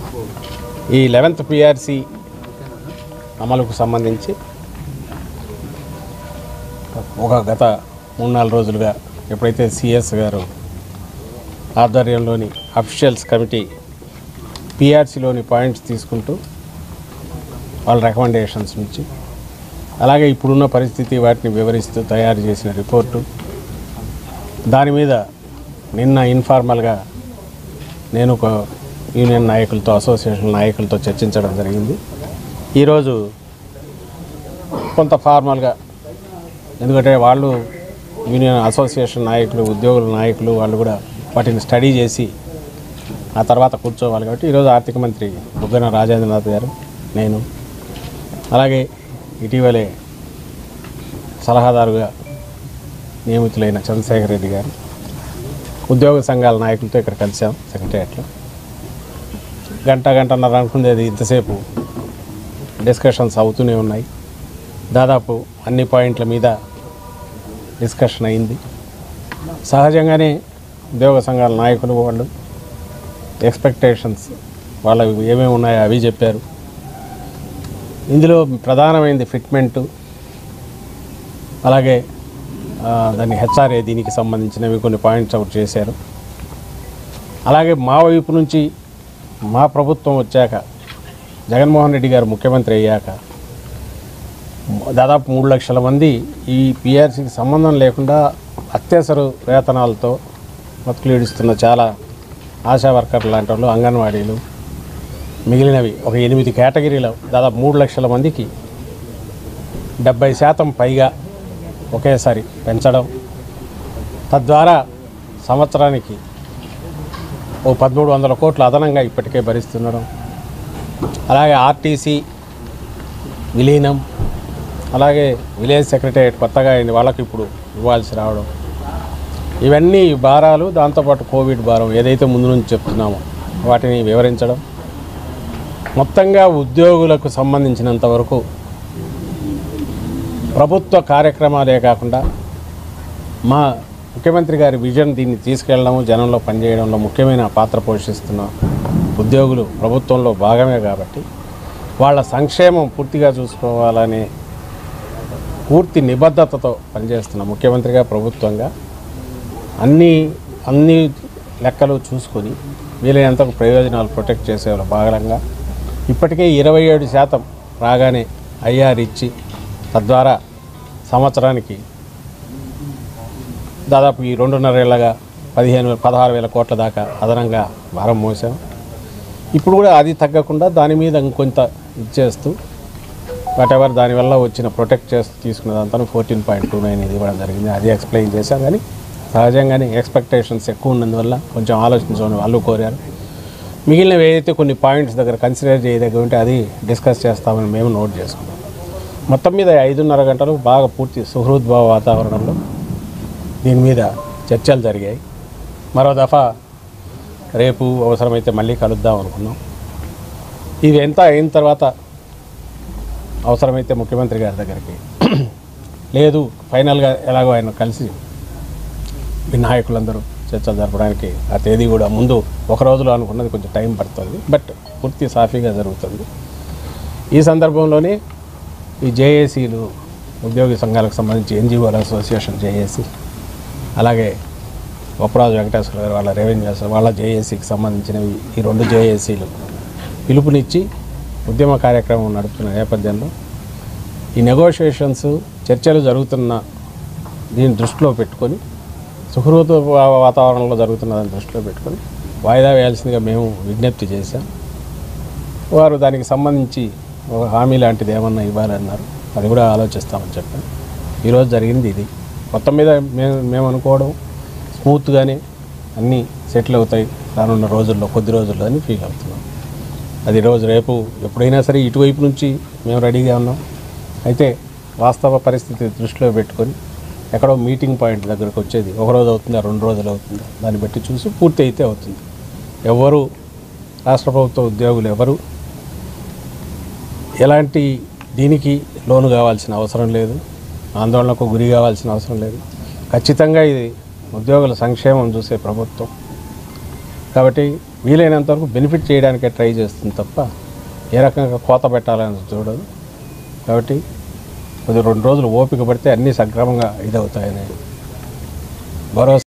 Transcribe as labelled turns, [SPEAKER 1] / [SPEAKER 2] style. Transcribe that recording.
[SPEAKER 1] ఈ eleventh PRC అమలుకు సంబంధించి ఒక గత మూడు నాలుగు రోజులుగా ఎప్పుడైతే సిఎస్ గారు ఆధ్వర్యంలోని అఫీషియల్స్ కమిటీ పిఆర్సీలోని పాయింట్స్ తీసుకుంటూ వాళ్ళ రికమెండేషన్స్ నుంచి అలాగే ఇప్పుడున్న పరిస్థితి వాటిని వివరిస్తూ తయారు చేసిన రిపోర్టు దాని మీద నిన్న ఇన్ఫార్మల్గా నేను ఒక యూనియన్ నాయకులతో అసోసియేషన్ నాయకులతో చర్చించడం జరిగింది ఈరోజు కొంత ఫార్మల్గా ఎందుకంటే వాళ్ళు యూనియన్ అసోసియేషన్ నాయకులు ఉద్యోగుల నాయకులు వాళ్ళు కూడా వాటిని స్టడీ చేసి ఆ తర్వాత కూర్చోవాలి కాబట్టి ఈరోజు ఆర్థిక మంత్రి బుగ్గన రాజేంద్రనాథ్ గారు నేను అలాగే ఇటీవలే సలహాదారుగా నియమితులైన చంద్రశేఖర్ రెడ్డి గారు ఉద్యోగ సంఘాల నాయకులతో ఇక్కడ కలిసాం సెక్రటరియట్లో గంట గంటన్నర అనుకునేది ఇంతసేపు డిస్కషన్స్ అవుతూనే ఉన్నాయి దాదాపు అన్ని పాయింట్ల మీద డిస్కషన్ అయింది సహజంగానే ఉద్యోగ సంఘాల నాయకులు వాళ్ళు ఎక్స్పెక్టేషన్స్ వాళ్ళవి ఏమేమి ఉన్నాయో అవి చెప్పారు ఇందులో ప్రధానమైనది ఫిట్మెంటు అలాగే ఆ, దాన్ని హెచ్ఆర్ఏ దీనికి సంబంధించినవి కొన్ని పాయింట్స్ అవుట్ చేశారు అలాగే మా వైపు నుంచి మా ప్రభుత్వం వచ్చాక జగన్మోహన్ రెడ్డి గారు ముఖ్యమంత్రి అయ్యాక దాదాపు మూడు లక్షల మంది ఈ పిఆర్సీకి సంబంధం లేకుండా అత్యవసర వేతనాలతో బతుకులీడుస్తున్న చాలా ఆశా వర్కర్లు లాంటి వాళ్ళు అంగన్వాడీలు మిగిలినవి ఒక ఎనిమిది కేటగిరీలో దాదాపు మూడు లక్షల మందికి డెబ్బై శాతం పైగా ఒకేసారి పెంచడం తద్వారా సంవత్సరానికి ఓ పదమూడు వందల కోట్లు అదనంగా ఇప్పటికే భరిస్తుండడం అలాగే ఆర్టీసీ విలీనం అలాగే విలేజ్ సెక్రటరియట్ కొత్తగా అయింది వాళ్ళకి ఇప్పుడు ఇవ్వాల్సి రావడం ఇవన్నీ భారాలు దాంతోపాటు కోవిడ్ భారం ఏదైతే ముందు నుంచి చెప్తున్నామో వాటిని వివరించడం మొత్తంగా ఉద్యోగులకు సంబంధించినంత వరకు ప్రభుత్వ కార్యక్రమాలే కాకుండా మా ముఖ్యమంత్రి గారి విజన్ దీన్ని తీసుకెళ్ళడము జనంలో పనిచేయడంలో ముఖ్యమైన పాత్ర పోషిస్తున్న ఉద్యోగులు ప్రభుత్వంలో భాగమే కాబట్టి వాళ్ళ సంక్షేమం పూర్తిగా చూసుకోవాలనే పూర్తి నిబద్ధతతో పనిచేస్తున్న ముఖ్యమంత్రిగా ప్రభుత్వంగా అన్ని అన్ని లెక్కలు చూసుకొని వీలైనంత ప్రయోజనాలు ప్రొటెక్ట్ చేసే భాగంగా ఇప్పటికే ఇరవై ఏడు శాతం రాగానే ఐఆర్ ఇచ్చి తద్వారా సంవత్సరానికి దాదాపు ఈ రెండున్నరేళ్ళగా పదిహేను పదహారు వేల కోట్ల దాకా అదనంగా భారం మోసాం ఇప్పుడు కూడా అది తగ్గకుండా దాని మీద ఇంకొంత ఇచ్చేస్తూ వాట్ ఎవర్ దానివల్ల వచ్చిన ప్రొటెక్ట్ చేస్తూ తీసుకున్నదంతా ఫోర్టీన్ పాయింట్ టూ నైన్ ఇది ఇవ్వడం జరిగింది అది ఎక్స్ప్లెయిన్ చేశాం కానీ సహజంగానే ఎక్స్పెక్టేషన్స్ ఎక్కువ ఉన్నందువల్ల కొంచెం ఆలోచించమని వాళ్ళు కోరారు మిగిలినవి ఏదైతే కొన్ని పాయింట్స్ దగ్గర కన్సిడర్ చేయదగ్గ ఉంటే అది డిస్కస్ చేస్తామని మేము నోట్ చేసుకున్నాం మొత్తం మీద ఐదున్నర గంటలు బాగా పూర్తి సుహృద్భావ వాతావరణంలో దీని మీద చర్చలు జరిగాయి మరో దఫా రేపు అవసరమైతే మళ్ళీ కలుద్దాం అనుకున్నాం ఇది ఎంత అయిన తర్వాత అవసరమైతే ముఖ్యమంత్రి గారి దగ్గరికి లేదు ఫైనల్గా ఎలాగో ఆయన కలిసి ఈ నాయకులందరూ చర్చలు జరపడానికి ఆ తేదీ కూడా ముందు ఒక రోజులో అనుకున్నది కొంచెం టైం పడుతుంది బట్ పూర్తి సాఫీగా జరుగుతుంది ఈ సందర్భంలోనే ఈ జేఏసీలు ఉద్యోగి సంఘాలకు సంబంధించి ఎన్జిఓల అసోసియేషన్ జేఏసీ అలాగే గొప్పరాజు వెంకటేశ్వర గారు వాళ్ళ రెవెన్యూ అసో- వాళ్ళ జేఏసీకి సంబంధించినవి ఈ రెండు జేఏసీలు పిలుపునిచ్చి ఉద్యమ కార్యక్రమం నడుపుతున్న నేపథ్యంలో ఈ నెగోషియేషన్స్ చర్చలు జరుగుతున్న దీన్ని దృష్టిలో పెట్టుకొని సుహృత వా- వాతావరణంలో జరుగుతున్నదాన్ని దృష్టిలో పెట్టుకొని వాయిదా వేయాల్సిందిగా మేము విజ్ఞప్తి చేశాం వారు దానికి సంబంధించి ఒక హామీ లాంటిది ఏమన్నా ఇవ్వాలన్నారు అది కూడా ఆలోచిస్తామని చెప్పాను ఈరోజు జరిగింది ఇది మొత్తం మీద మేము మేము అనుకోవడం స్మూత్గానే అన్నీ సెటిల్ అవుతాయి రానున్న రోజుల్లో కొద్ది రోజుల్లో అని ఫీల్ అవుతున్నాం అది రోజు రేపు ఎప్పుడైనా సరే ఇటువైపు నుంచి మేము రెడీగా ఉన్నాం అయితే వాస్తవ పరిస్థితి దృష్టిలో పెట్టుకొని ఎక్కడో మీటింగ్ పాయింట్ దగ్గరకు వచ్చేది ఒక రోజు అవుతుందా రెండు రోజులు అవుతుందా దాన్ని బట్టి చూసి పూర్తి అయితే అవుతుంది ఎవరు రాష్ట్ర ప్రభుత్వ ఉద్యోగులు ఎవరు ఎలాంటి దీనికి లోను కావాల్సిన అవసరం లేదు ఆందోళనకు గురి కావాల్సిన అవసరం లేదు ఖచ్చితంగా ఇది ఉద్యోగుల సంక్షేమం చూసే ప్రభుత్వం కాబట్టి వీలైనంత వరకు బెనిఫిట్ చేయడానికే ట్రై చేస్తుంది తప్ప ఏ రకంగా కోత పెట్టాలని చూడదు కాబట్టి కొద్ది రెండు రోజులు ఓపిక పడితే అన్నీ సక్రమంగా ఇదవుతాయని భరోసా